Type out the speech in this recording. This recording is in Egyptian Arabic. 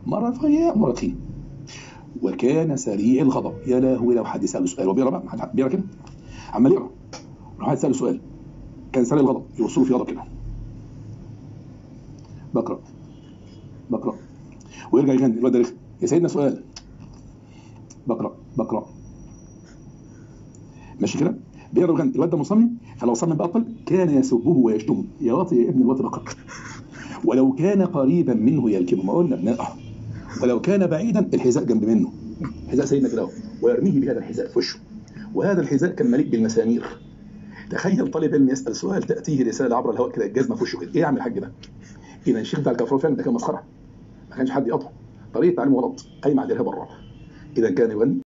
مرة رفيع مرة تخين وكان سريع الغضب يا لهوي لو حد سأله سؤال وبيقرا بقى حد بيقرا كده عمال يقرا راح حد سأله سؤال كان سريع الغضب يوصله في غضب كده بقرا بقرا ويرجع يغني الواد ده رخم يا سيدنا سؤال بقرا بقرا ماشي كده بيقرا ويغني الواد ده مصمم فلو صمم بأطل كان يسبه ويشتمه يا واطي يا ابن الواد بقرا ولو كان قريبا منه يلكمه ما قلنا بنقع ولو كان بعيدا الحذاء جنب منه حذاء سيدنا كده اهو ويرميه بهذا الحذاء في وشه وهذا الحذاء كان مليء بالمسامير تخيل طالب علم يسال سؤال تاتيه رساله عبر الهواء كده الجزمه في وشه كده ايه يا عم الحاج ده؟ اذا الشيخ بتاع الكفران فعلا ده كان مسخره ما كانش حد يقطعه طريقه تعليمه غلط قايمه على الارهاب الرابع اذا كان يغني